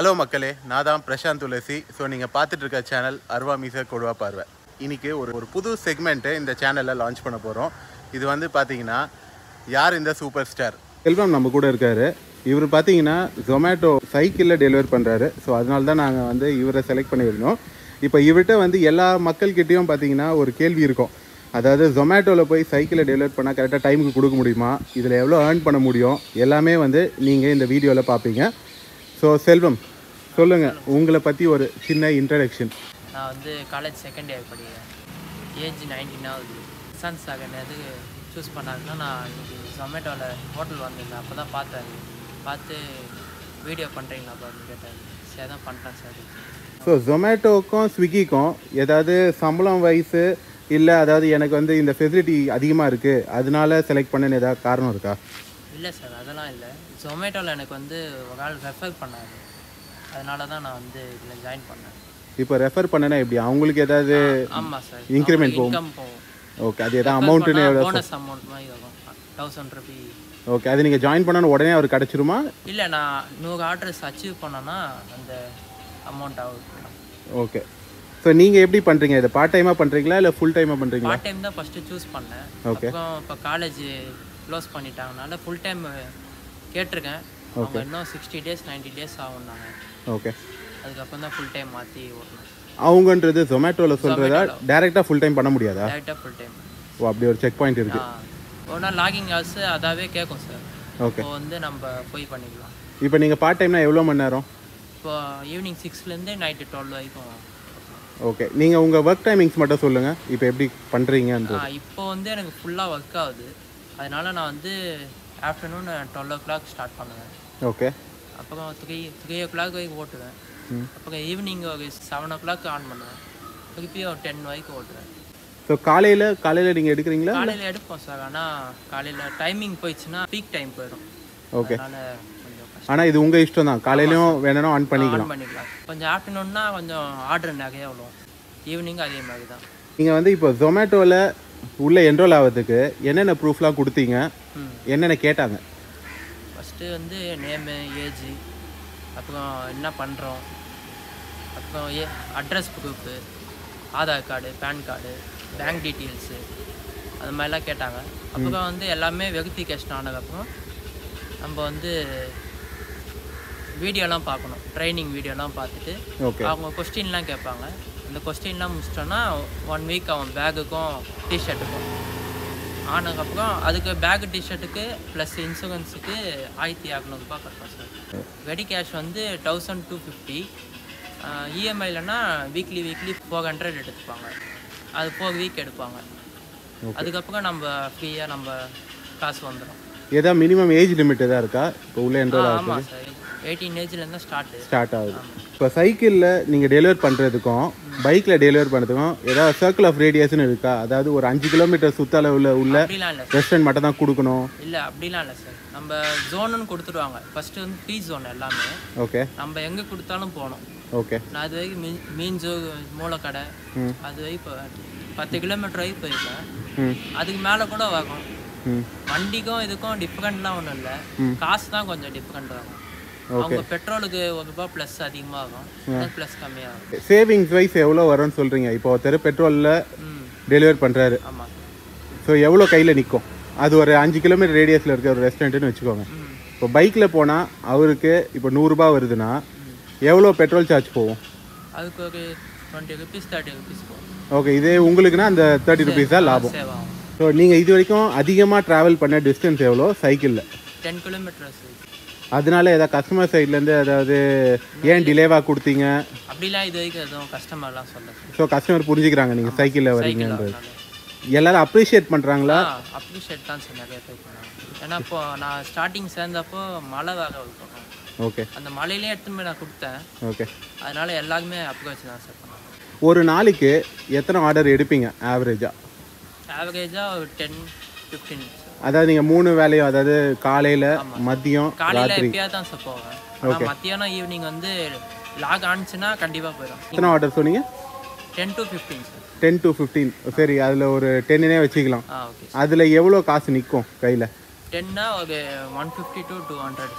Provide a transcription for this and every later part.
Hello மக்களே நான் தான் பிரசாந்த் துளசி ஸோ நீங்கள் பார்த்துட்டு இருக்க சேனல் அருவா மீச கொடுவா பார்வை இன்னைக்கு ஒரு ஒரு புது செக்மெண்ட்டு இந்த சேனலில் லான்ச் பண்ண போகிறோம் இது வந்து பார்த்தீங்கன்னா யார் இந்த சூப்பர் ஸ்டார் செல்வம் நம்ம கூட இருக்காரு இவர் பார்த்தீங்கன்னா ஜொமேட்டோ சைக்கிளில் டெலிவர் பண்ணுறாரு ஸோ அதனால தான் நாங்கள் வந்து இவரை செலக்ட் பண்ணியிருந்தோம் இப்போ இவர்கிட்ட வந்து எல்லா மக்கள்கிட்டயும் பார்த்தீங்கன்னா ஒரு கேள்வி இருக்கும் அதாவது ஜொமேட்டோவில் போய் சைக்கிளை டெலிவர் பண்ணால் கரெக்டாக டைமுக்கு கொடுக்க முடியுமா இதில் எவ்வளோ ஏர்ன் பண்ண முடியும் எல்லாமே வந்து நீங்கள் இந்த வீடியோவில் பார்ப்பீங்க ஸோ செல்வம் சொல்லுங்கள் உங்களை பற்றி ஒரு சின்ன இன்ட்ரடக்ஷன் நான் வந்து காலேஜ் செகண்ட் இயர் படிக்கிறேன் ஏஜ் நைன்டீன் ஆகுது சன் செகண்ட் எதுக்கு சூஸ் பண்ணாருன்னா நான் இன்னைக்கு ஜொமேட்டோவில் ஹோட்டல் வந்திருந்தேன் அப்போ தான் பார்த்தேன் பார்த்து வீடியோ பண்ணுறீங்களா அப்படின்னு கேட்டேன் சரி தான் பண்ணுறேன் சார் ஸோ ஜொமேட்டோக்கும் ஸ்விக்கிக்கும் ஏதாவது சம்பளம் வயசு இல்லை அதாவது எனக்கு வந்து இந்த ஃபெசிலிட்டி அதிகமாக இருக்குது அதனால செலக்ட் பண்ணன்னு ஏதாவது காரணம் இருக்கா இல்லை சார் அதெல்லாம் இல்லை ஜொமேட்டோவில் எனக்கு வந்து ஒரு ஆள் ரெஃபர் பண்ணாரு அதனால தான் நான் வந்து இதில் ஜாயின் பண்ணேன் இப்போ ரெஃபர் பண்ணனா எப்படி அவங்களுக்கு ஏதாவது ஆமாம் சார் Increment போகும். இன்கம் போகும் ஓகே அது எதாவது அமௌண்ட்டுன்னு எவ்வளோ போனஸ் அமௌண்ட் மாதிரி வரும் தௌசண்ட் ருபி ஓகே அது நீங்கள் ஜாயின் பண்ணணும் உடனே அவர் கிடச்சிருமா இல்லை நான் நூறு ஆர்டர்ஸ் அச்சீவ் பண்ணேன்னா அந்த அமௌண்ட் ஆகும் ஓகே ஸோ நீங்கள் எப்படி பண்ணுறீங்க இதை பார்ட் டைமாக பண்ணுறீங்களா இல்லை ஃபுல் டைமாக பண்ணுறீங்களா பார்ட் டைம் தான் ஃபஸ்ட்டு சூஸ் பண்ணேன் Okay. அப்புறம் இப்போ காலேஜ் க்ளோஸ் பண்ணிட்டாங்கனால ஃபுல் டைம் கேட்டிருக்கேன் அவங்க இன்னும் சிக்ஸ்டி டேஸ் 90 டேஸ் ஆகும்னாங்க ஓகே அதுக்கப்புறம் தான் ஃபுல் டைம் மாற்றி ஓட்டணும் அவங்கன்றது ஜொமேட்டோவில் சொல்கிறதா டேரெக்டாக ஃபுல் டைம் பண்ண முடியாதா டேரெக்டாக ஃபுல் டைம் ஓ அப்படி ஒரு செக் பாயிண்ட் இருக்குது ஒரு நாள் லாகிங் ஹவர்ஸ் அதாவே கேட்கும் சார் ஓகே இப்போ வந்து நம்ம போய் பண்ணிக்கலாம் இப்போ நீங்கள் பார்ட் டைம்னா எவ்வளோ மணி நேரம் இப்போ ஈவினிங் சிக்ஸ்லேருந்து நைட்டு டுவெல் வரைக்கும் ஓகே நீங்கள் உங்கள் ஒர்க் டைமிங்ஸ் மட்டும் சொல்லுங்கள் இப்போ எப்படி பண்ணுறீங்கன்றது ஆ, இப்போ வந்து எனக்கு ஃபுல்லாக ஒர்க் ஆகுது அதனால நான் வந்து afternoon twelve o'clock start பண்ணுவேன் ஓகே அப்புறம் த்ரீ த்ரீ ஓ கிளாக் வரைக்கும் ஓட்டுவேன் ம். அப்புறம் ஈவினிங் ஒரு செவன் ஓ கிளாக் ஆன் பண்ணுவேன் திருப்பியும் ஒரு டென் வரைக்கும் ஓட்டுவேன் ஸோ காலையில் காலையில் நீங்கள் எடுக்கிறீங்களா காலையில் எடுப்போம் சார் ஆனால் காலையில் டைமிங் போயிடுச்சுன்னா பீக் டைம் போயிடும் ஓகே அதனால கொஞ்சம் கஷ்டம் ஆனால் இது உங்கள் இஷ்டம் தான் காலையிலையும் வேணும்னா ஆன் பண்ணிக்கலாம் ஆன் பண்ணிக்கலாம் கொஞ்சம் ஆஃப்டர்நூன்னா கொஞ்சம் ஆர்டர் நிறைய வரும் ஈவினிங் அதே மாதிரி தான் நீங்கள் வந்து இப்போ ஜொமேட்டோவில் உள்ளே என்ரோல் ஆகிறதுக்கு என்னென்ன ப்ரூஃப்லாம் கொடுத்தீங்க ம் என்னென்ன கேட்டாங்க ஃபஸ்ட்டு வந்து நேமு ஏஜ் அப்புறம் என்ன பண்ணுறோம் அப்புறம் ஏ address proof Aadhaar card PAN card bank details அது மாதிரிலாம் கேட்டாங்க அப்புறம் வந்து எல்லாமே வெரிஃபிகேஷன் ஆனதுக்கப்புறம் நம்ம வந்து வீடியோலாம் பார்க்கணும் ட்ரைனிங் வீடியோலாம் பார்த்துட்டு ஓகே அவங்க கொஸ்டின்லாம் கேட்பாங்க அந்த கொஸ்டின்லாம் முடிச்சிட்டோன்னா ஒன் வீக் அவன் பேகுக்கும் டிஷர்ட்டுக்கும் ஆனதுக்கப்புறம் அதுக்கு பேகு டிஷர்ட்டுக்கு ப்ளஸ் இன்சூரன்ஸுக்கு ஆயிரத்தி இரநூறுபா கட்டணும் சார் ரெடி கேஷ் வந்து தௌசண்ட் டூ ஃபிஃப்டி இஎம்ஐலனா வீக்லி வீக்லி ஃபோர் ஹண்ட்ரட் எடுத்துப்பாங்க அது ஃபோர் வீக் எடுப்பாங்க அதுக்கப்புறம் நம்ம ஃப்ரீயாக நம்ம காசு வந்துடும் ஏதாவது மினிமம் ஏஜ் லிமிட் எதாவது இருக்கா இப்போ உள்ளே என்ரோல் ஆகுது ஆமாம் சார் எயிட்டீன் ஏஜ்லேருந்து ஸ்டார்ட்டு ஸ்டார்ட் ஆகுது இப்போ சைக்கிளில் நீங்கள் டெலிவர் பண்ணுறதுக்கும் பைக்கில் டெலிவர் பண்ணுறதுக்கும் ஏதாவது சர்க்கிள் ஆஃப் ரேடியஸ்னு இருக்கா அதாவது ஒரு அஞ்சு கிலோமீட்டர் சுற்றளவில் உள்ள அப்படிலாம் இல்லை ரெஸ்டாரண்ட் மட்டும் தான் கொடுக்கணும் இல்லை அப்படிலாம் இல்லை சார் நம்ம ஜோனுன்னு கொடுத்துருவாங்க ஃபர்ஸ்ட் வந்து ஃப்ரீ ஜோன் எல்லாமே ஓகே நம்ம எங்கே கொடுத்தாலும் போகணும் ஓகே நான் அது வரைக்கும் மீன் மீன் ஜோ மூளைக்கடை ம். அது வரைக்கும் இப்போ பத்து கிலோமீட்டர் வரைக்கும் போயிருக்கேன் ம் அதுக்கு மேலே கூட வரும் ம் வண்டிக்கும் இதுக்கும் டிஃப்ரெண்ட்லாம் ஒன்றும் இல்லை காசு தான் கொஞ்சம் டிஃப்ரெண்ட் ஆகும் அவங்க பெட்ரோலுக்கு ஒரு ரூபாய் ப்ளஸ் அதிகமாகும் ப்ளஸ் கம்மியாகும் சேவிங்ஸ் வைஸ் எவ்வளோ வரும்னு சொல்கிறீங்க இப்போ ஒருத்தர் பெட்ரோலில் ம் டெலிவர் பண்ணுறாரு ஆமாம் ஸோ எவ்வளோ கையில் நிற்கும் அது ஒரு அஞ்சு கிலோமீட்டர் ரேடியஸில் இருக்க ஒரு ரெஸ்டாரண்ட்னு வச்சுக்கோங்க ம் இப்போ பைக்கில் போனால் அவருக்கு இப்போ நூறுரூபா வருதுன்னா எவ்வளோ பெட்ரோல் சார்ஜ் போகும் அதுக்கு ஒரு டுவெண்ட்டி ருபீஸ் தேர்ட்டி ருபீஸ் போகும் ஓகே இதே உங்களுக்குன்னா அந்த தேர்ட்டி ருபீஸ் தான் லாபம் சேவ் ஆகும் ஸோ நீங்கள் இது வரைக்கும் அதிகமாக ட்ராவல் பண்ண டிஸ்டன்ஸ் எவ்வளோ சைக்கிளில் டென் கிலோமீட்டர்ஸ் அதனால ஏதாவது கஸ்டமர் சைட்லேருந்து ஏதாவது ஏன் டிலேவாக கொடுத்தீங்க அப்படிலாம் இது வரைக்கும் எதுவும் கஸ்டமர்லாம் சொல்ல சார் ஸோ கஸ்டமர் புரிஞ்சுக்கிறாங்க நீங்கள் சைக்கிளில் வரீங்கன்றது அதனால. எல்லாரும் அப்ரிஷியேட் பண்ணுறாங்களா ஆ அப்ரிஷியேட் தான் சார் நிறைய பேர் பண்ணாங்க ஏன்னா இப்போ நான் ஸ்டார்டிங் சேர்ந்தப்போ மழை வேற இருக்கும் ஓகே அந்த மழையிலே எடுத்துன்னு போய் நான் கொடுத்தேன் ஓகே அதனால எல்லாருமே அப்ரோச் தான் சார் பண்ணாங்க ஒரு நாளைக்கு எத்தனை ஆர்டர் எடுப்பீங்க ஆவரேஜாக ஆவரேஜாக ஒரு டென் ஃபிஃப்டீன் அதாவது நீங்கள் மூணு வேலையும் அதாவது காலையில் மதியம் காலையில் எப்பயாவது தான் சார் போவேன் ஆனால் மத்தியானம் ஈவினிங் வந்து லாக் ஆனிச்சுன்னா கண்டிப்பாக போயிடும் எத்தனை ஆர்டர் சொன்னீங்க ten to fifteen sir ten to fifteen சரி அதில் ஒரு டென்னுனே வச்சுக்கலாம் ஆ ஓகே அதில் எவ்வளோ காசு நிற்கும் கையில் டென்னா ஒரு one fifty to two hundred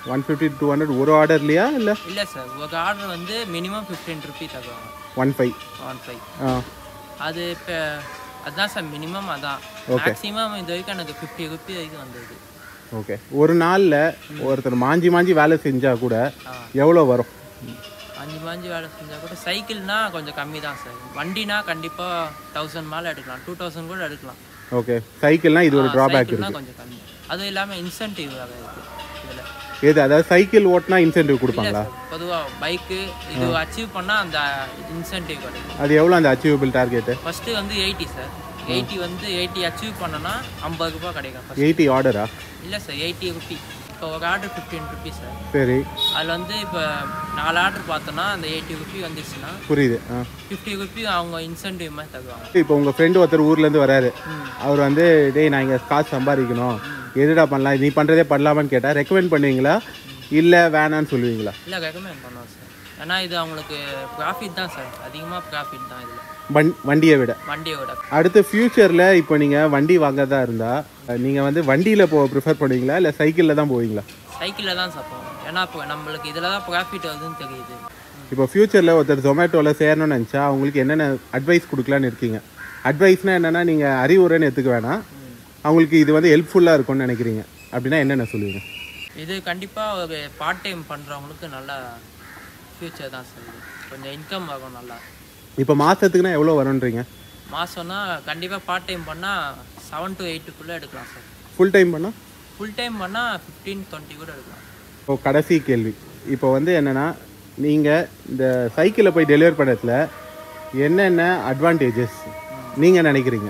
one fifty two hundred ஒரு ஆர்டர்லையா இல்லை இல்லை சார் ஒரு ஆர்டர் வந்து மினிமம் ஃபிஃப்டீன் ருபி தருவாங்க ஒன் ஃபைவ் ஒன் ஃபைவ் ஆ அது இப்போ அதுதான் சார் மினிமம் அதான் மேக்ஸிமம் இது வரைக்கும் எனக்கு ஃபிஃப்டி ருபி வரைக்கும் வந்தது ஓகே ஒரு நாளில் ஒருத்தர் மாஞ்சி மாஞ்சி வேலை செஞ்சால் கூட ஆ. எவ்வளோ வரும் அஞ்சு பாஞ்சு வேலை செஞ்சால் கூட சைக்கிள்னா கொஞ்சம் கம்மி தான் சார் வண்டினா கண்டிப்பாக தௌசண்ட் மேலே எடுக்கலாம் டூ தௌசண்ட் கூட எடுக்கலாம் ஓகே சைக்கிள்னால் இது ஒரு ட்ராபேக் சைக்கிள்னா கொஞ்சம் கம்மி அதுவும் இல்லாமல் இன்சென்டிவ் வேறு இருக்குது இதில் எது அதாவது சைக்கிள் ஓட்டினா இன்சென்டிவ் கொடுப்பாங்களா பொதுவாக பைக்கு இது அச்சீவ் பண்ணால் அந்த இன்சென்டிவ் கிடைக்கும் அது எவ்வளோ அந்த அச்சீவபிள் டார்கெட்டு ஃபஸ்ட்டு வந்து எயிட்டி சார் எயிட்டி வந்து எயிட்டி அச்சீவ் பண்ணனா ஐம்பது ரூபாய் கிடைக்கும் ஃபஸ்ட் எயிட்டி ஆர்டரா இல்லை சார் எயிட்டி ருபி இப்போ ஒரு ஆர்டர் ஃபிஃப்டீன் ருபி சார் சரி அதில் வந்து இப்போ நாலு ஆர்டர் பார்த்தோன்னா அந்த எயிட்டி ருபி வந்துச்சுன்னா புரியுது ஆ ஃபிஃப்டி ருபி அவங்க இன்சென்டிவ் மாதிரி தருவாங்க இப்போ உங்கள் ஃப்ரெண்டு ஒருத்தர் ஊர்லேருந்து வராரு ம். அவர் வந்து டேய் நான் இங்கே காசு சம்பாதிக்கணும் எதுடா பண்ணலாம் நீ பண்ணுறதே பண்ணலாமான்னு கேட்டால் ரெக்கமெண்ட் பண்ணுவீங்களா இல்லை வேணான்னு சொல்லுவீங்களா இல்லை ரெக்கமெண்ட் பண்ணுவோம் சார் ஏன்னா இது அவங்களுக்கு ப்ராஃபிட் தான் சார் அதிகமாக ப்ராஃபிட் தான் இதில் வண் வண்டியை விட வண்டியோட அடுத்து ஃப்யூச்சரில் இப்போ நீங்கள் வண்டி வாங்கறதா இருந்தால் நீங்கள் வந்து வண்டியில் போக ப்ரிஃபர் பண்ணுவீங்களா இல்லை சைக்கிளில் தான் போவீங்களா சைக்கிளில் தான் சார் போவோம் ஏன்னா இப்போ நம்மளுக்கு இதில் தான் ப்ராஃபிட் வருதுன்னு தெரியுது இப்போ ஃப்யூச்சரில் ஒருத்தர் ஜொமேட்டோவில் சேரணும்னு நினச்சா அவங்களுக்கு என்னென்ன அட்வைஸ் கொடுக்கலான்னு இருக்கீங்க அட்வைஸ்னால் என்னென்னா நீங்கள் அறிவுரைன்னு எடுத்துக்க வேணாம் அவங்களுக்கு இது வந்து ஹெல்ப்ஃபுல்லாக இருக்கும்னு நினைக்கிறீங்க அப்படின்னா என்னென்ன சொல்லுவீங்க இது கண்டிப்பாக ஒரு பார்ட் டைம் பண்ணுறவங்களுக்கு நல்ல ஃப்யூச்சர் தான் சார் இது கொஞ்சம் இன்கம் ஆகும் நல்லா இப்போ மாதத்துக்குனா எவ்வளோ வரும்ன்றீங்க மாதம்னா கண்டிப்பாக பார்ட் டைம் பண்ணால் செவன் டு எயிட்டுக்குள்ளே எடுக்கலாம் சார் ஃபுல் டைம் பண்ணால் ஃபுல் டைம் பண்ணால் ஃபிஃப்டீன் டுவெண்ட்டி கூட எடுக்கலாம் இப்போ கடைசி கேள்வி இப்போ வந்து என்னென்னா நீங்கள் இந்த சைக்கிளை போய் டெலிவர் பண்ணதுல என்னென்ன அட்வான்டேஜஸ் நீங்கள் நினைக்கிறீங்க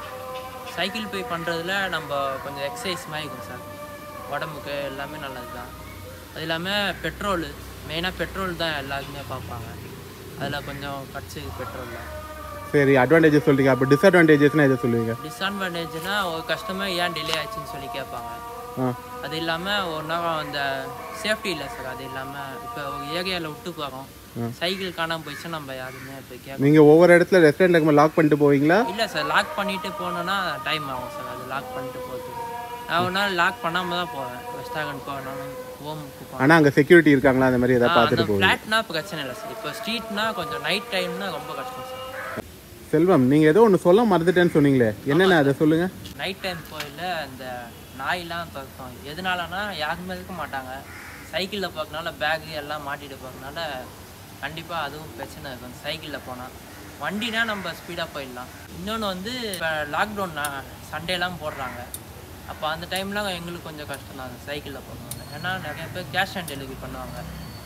சைக்கிள் போய் பண்ணுறதுல நம்ம கொஞ்சம் எக்ஸசைஸ் மாதிரி இருக்கும் சார் உடம்புக்கு எல்லாமே நல்லது தான் அது இல்லாமல் பெட்ரோலு மெயினாக பெட்ரோல் தான் எல்லாருக்குமே பார்ப்பாங்க அதில் கொஞ்சம் கட்சி பெட்ரோலில் சரி அட்வான்டேஜஸ் சொல்கிறீங்க அப்போ டிஸ்அட்வான்டேஜஸ்னால் எதை சொல்லுவீங்க டிஸ்அட்வான்டேஜ்னா ஒரு கஸ்டமர் ஏன் டிலே ஆச்சுன்னு சொல்லி கேட்பாங்க ஆ அது இல்லாமல் ஒரு நாள் அந்த சேஃப்டி இல்லை சார் அது இல்லாமல் இப்போ ஒரு ஏரியாவில் விட்டு போகிறோம் சைக்கிள் காணாமல் போயிடுச்சுன்னா நம்ம யாருமே இப்போ கேட்க நீங்கள் ஒவ்வொரு இடத்துல ரெஸ்டாரண்ட்டுக்கு லாக் பண்ணிட்டு போவீங்களா இல்லை சார் லாக் பண்ணிட்டு போனோன்னா டைம் ஆகும் சார் அது லாக் பண்ணிட்டு போகிறது நான் ஒரு நாள் லாக் பண்ணாமல் தான் போவேன் ரெஸ்டாரண்ட் போவேன் ஹோமுக்கு போவேன் ஆனால் அங்கே செக்யூரிட்டி இருக்காங்களா அந்த மாதிரி எதாவது பார்த்துட்டு அந்த போவீங்க ஃப்ளாட்னா பிரச்சனை இல்லை சார் இப்போ ஸ்ட்ரீட்னா கொஞ்சம் நைட் டைம்னா ரொம்ப கஷ்டம் சார் செல்வம் நீங்கள் ஏதோ ஒன்று சொல்ல மறந்துட்டேன்னு சொன்னீங்களே என்னென்ன அதை சொல்லுங்கள் நைட் டைம் போயில அந்த நாயெல்லாம் துரத்தும் எதனாலனா யாருமே இருக்க மாட்டாங்க சைக்கிளில் போகிறதுனால பேகு எல்லாம் மாட்டிட்டு போகிறதுனால கண்டிப்பாக அதுவும் பிரச்சனை இருக்கும் சைக்கிளில் போனால் வண்டினா நம்ம ஸ்பீடாக போயிடலாம் இன்னொன்று வந்து இப்போ லாக்டவுன் சண்டேலாம் போடுறாங்க அப்போ அந்த டைம்லாம் எங்களுக்கு கொஞ்சம் கஷ்டம் தான் சைக்கிளில் போடுவாங்க ஏன்னா நிறைய பேர் கேஷ் ஆன் டெலிவரி பண்ணுவாங்க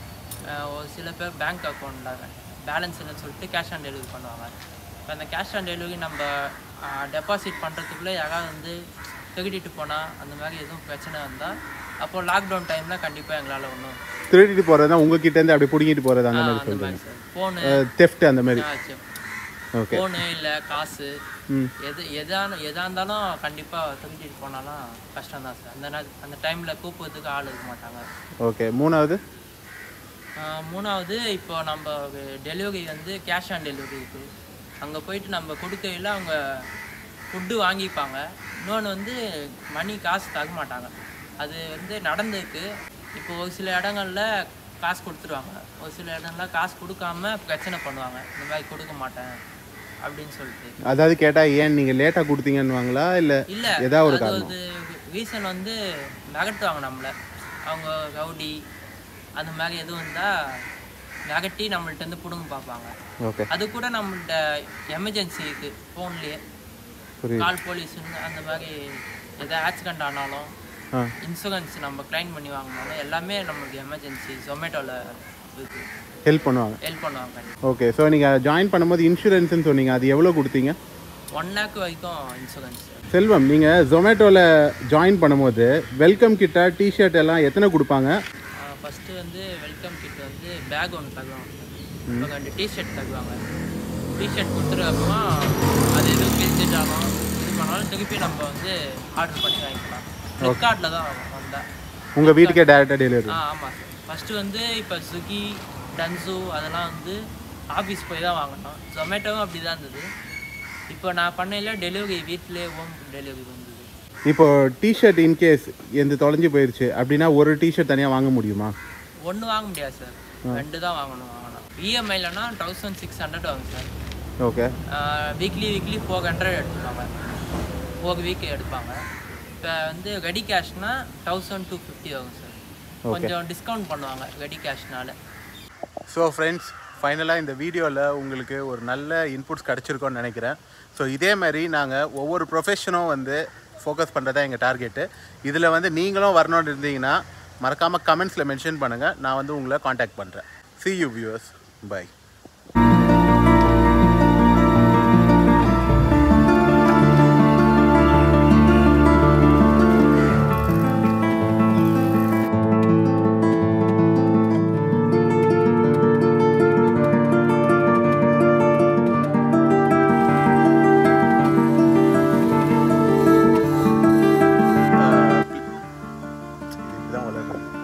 அஹ் ஒரு சில பேர் பேங்க் அக்கௌண்ட்டில் பேலன்ஸ் இல்லைன்னு சொல்லிட்டு கேஷ் ஆன் டெலிவரி பண்ணுவாங்க இப்போ அந்த கேஷ் ஆன் டெலிவரி நம்ம டெபாசிட் பண்ணுறதுக்குள்ளே யாராவது வந்து திருடிட்டு போனால் அந்த மாதிரி எதுவும் பிரச்சனை வந்தால் அப்போ லாக்டவுன் டைமில் கண்டிப்பாக எங்களால் ஒன்றும் திருடிட்டு போகிறது தான் உங்கள் கிட்டேருந்து அப்படி பிடிங்கிட்டு போகிறது அந்த மாதிரி அந்த சொல்கிறீங்க மாதிரி சார் ஃபோனு தெஃப்ட் அந்த மாதிரி ஓகே ஃபோனு இல்லை காசு ம் எது எதான எதா இருந்தாலும் கண்டிப்பாக திருடிட்டு போனாலும் கஷ்டம் தான் சார் அந்த நேர- அந்த டைமில் கூப்பிட்றதுக்கு ஆள் இருக்க மாட்டாங்க ஓகே மூணாவது ஆஹ் மூணாவது இப்போ நம்ம டெலிவரி வந்து கேஷ் ஆன் டெலிவரி இருக்குது அங்கே போயிட்டு நம்ம கொடுக்கையில் அவங்க ஃபுட்டு வாங்கிப்பாங்க இன்னொன்று வந்து மணி காசு தர மாட்டாங்க அது வந்து நடந்திருக்கு இப்போ ஒரு சில இடங்கள்ல காசு கொடுத்துருவாங்க ஒரு சில இடங்கள்ல காசு கொடுக்காம பிரச்சனை பண்ணுவாங்க இந்த மாதிரி கொடுக்க மாட்டேன் அப்படின்னு சொல்லிட்டு அதாவது கேட்டால் ஏன் நீங்கள் லேட்டாக கொடுத்தீங்கன்னுவாங்களா இல்லை இல்லை ஏதாவது ஒரு அது காரணம் ஒரு ரீசன் வந்து நகட்டுவாங்க நம்மளை அவங்க ரவுடி அந்த மாதிரி எதுவும் இருந்தால் நகட்டி நம்மள்ட்ட இருந்து பிடுங்க பார்ப்பாங்க ஓகே அது கூட நம்மள்ட்ட எமர்ஜென்சி இருக்குது ஃபோன்லேயே புரியுது கால் போலீஸுன்னு அந்த மாதிரி எதாவது ஆக்சிடென்ட் ஆனாலும் ஆ இன்சூரன்ஸ் நம்ம கிளைம் பண்ணி வாங்கினாலும் எல்லாமே நம்மளுக்கு எமர்ஜென்சி ஜொமேட்டோவில் இருக்குது ஹெல்ப் பண்ணுவாங்க ஹெல்ப் பண்ணுவாங்க ஓகே ஸோ நீங்கள் ஜாயின் பண்ணும்போது இன்சூரன்ஸ்னு சொன்னீங்க அது எவ்வளோ கொடுத்தீங்க ஒன் லேக் வரைக்கும் இன்சூரன்ஸ் செல்வம் நீங்கள் ஜொமேட்டோவில் ஜாயின் பண்ணும்போது வெல்கம் கிட்ட டிஷர்ட் எல்லாம் எத்தனை கொடுப்பாங்க ஃபஸ்ட்டு வந்து வெல்கம் கிட் வந்து பேக் ஒன்று தருவாங்க இப்போ ரெண்டு டிஷர்ட் தருவாங்க டிஷர்ட் கொடுத்துருக்கப்புறம் அது எதுவும் கிழிச்சிட்டாலும் இது பண்ணாலும் திருப்பி நம்ம வந்து ஆர்டர் பண்ணி வாங்கிக்கலாம் ஃப்ளிப்கார்ட்டில் தான் வந்தேன் உங்கள் வீட்டுக்கே டேரெக்டாக டெலிவரி ஆ ஆமாம் சார் ஃபஸ்ட்டு வந்து இப்போ ஸ்விக்கி டன்சு அதெல்லாம் வந்து ஆஃபீஸ் போய் தான் வாங்கணும் ஜொமேட்டோவும் அப்படி தான் இருந்தது இப்போ நான் பண்ணையில் டெலிவரி வீட்டிலே ஹோம் டெலிவரி வந்தது இப்போ டிஷர்ட் இன்கேஸ் எந்த தொலைஞ்சு போயிருச்சு அப்படின்னா ஒரு டிஷர்ட் தனியாக வாங்க முடியுமா ஒன்று வாங்க முடியாது சார் ரெண்டு தான் வாங்கணும் வாங்கணும் இஎம்ஐலனா தௌசண்ட் சிக்ஸ் ஹண்ட்ரட் ஆகும் sir okay weekly weekly four hundred எடுத்துப்பாங்க ஃபோர் வீக் எடுப்பாங்க இப்போ வந்து ரெடி கேஷ்னா தௌசண்ட் டூ ஃபிஃப்டி ஆகும் சார் கொஞ்சம் டிஸ்கவுண்ட் பண்ணுவாங்க ரெடி கேஷ்னால ஸோ ஃப்ரெண்ட்ஸ் ஃபைனலாக இந்த வீடியோவில் உங்களுக்கு ஒரு நல்ல இன்புட்ஸ் கிடச்சிருக்கோன்னு நினைக்கிறேன் ஸோ இதே மாதிரி நாங்கள் ஒவ்வொரு ப்ரொஃபஷனும் வந்து ஃபோக்கஸ் பண்ணுறதா எங்கள் டார்கெட்டு இதில் வந்து நீங்களும் வரணும்னு இருந்தீங்கன்னா மறக்காமல் கமெண்ட்ஸில் மென்ஷன் பண்ணுங்கள் நான் வந்து உங்களை காண்டாக்ட் பண்ணுறேன் see you viewers bye இதுதான் வளருது